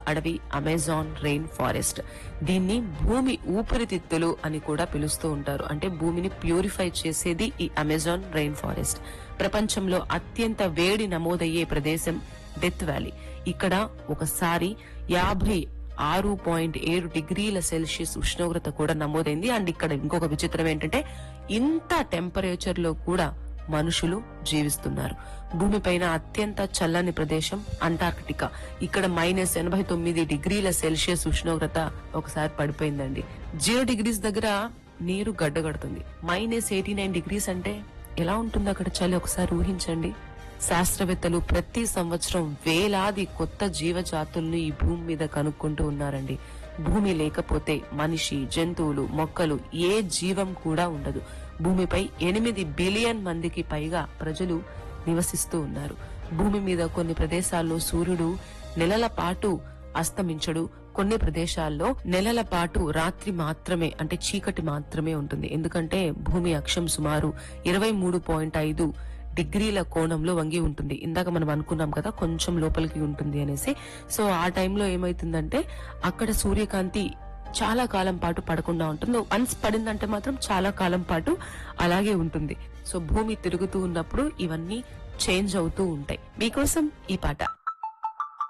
అడవి Amazon rain forest దీన్ని భూమి ఊపిరితిత్తులు అని కూడా పిలుస్తూ ఉంటారు అంటే భూమిని ప్యూరిఫై చేసేది ఈ అమెజాన్ రెయిన్ ఫారెస్ట్ ప్రపంచంలో అత్యంత వేడి నమోదయ్యే ప్రదేశం డెత్ వ్యాలీ ఇక్కడ ఒకసారి యాభై ఆరు పాయింట్ ఏడు డిగ్రీల సెల్సియస్ ఉష్ణోగ్రత కూడా నమోదైంది అండ్ ఇక్కడ ఇంకొక విచిత్రం ఏంటంటే ఇంత టెంపరేచర్ లో కూడా మనుషులు జీవిస్తున్నారు భూమిపైన అత్యంత చల్లని ప్రదేశం అంటార్కిటికా ఇక్కడ మైనస్ ఎనభై తొమ్మిది డిగ్రీల సెల్సియస్ ఉష్ణోగ్రత ఒకసారి పడిపోయిందండి జీరో డిగ్రీస్ దగ్గర నీరు గడ్డగడుతుంది మైనస్ ఎయిటీ నైన్ డిగ్రీస్ అంటే ఎలా ఉంటుంది అక్కడ చలి ఒకసారి ఊహించండి శాస్త్రవేత్తలు ప్రతి సంవత్సరం వేలాది కొత్త జీవజాతులను ఈ భూమి మీద కనుక్కుంటూ ఉన్నారండి భూమి లేకపోతే మనిషి జంతువులు మొక్కలు ఏ జీవం కూడా ఉండదు భూమిపై ఎనిమిది బిలియన్ మందికి పైగా ప్రజలు నివసిస్తూ ఉన్నారు భూమి మీద కొన్ని ప్రదేశాల్లో సూర్యుడు నెలల పాటు అస్తమించడు కొన్ని ప్రదేశాల్లో నెలల పాటు రాత్రి మాత్రమే అంటే చీకటి మాత్రమే ఉంటుంది ఎందుకంటే భూమి అక్షం సుమారు ఇరవై మూడు పాయింట్ ఐదు డిగ్రీల కోణంలో వంగి ఉంటుంది ఇందాక మనం అనుకున్నాం కదా కొంచెం లోపలికి ఉంటుంది అనేసి సో ఆ టైంలో ఏమైతుందంటే అక్కడ సూర్యకాంతి చాలా కాలం పాటు పడకుండా ఉంటుంది వన్స్ పడిందంటే మాత్రం చాలా కాలం పాటు అలాగే ఉంటుంది సో భూమి తిరుగుతూ ఉన్నప్పుడు ఇవన్నీ చేంజ్ అవుతూ ఉంటాయి మీకోసం ఈ పాట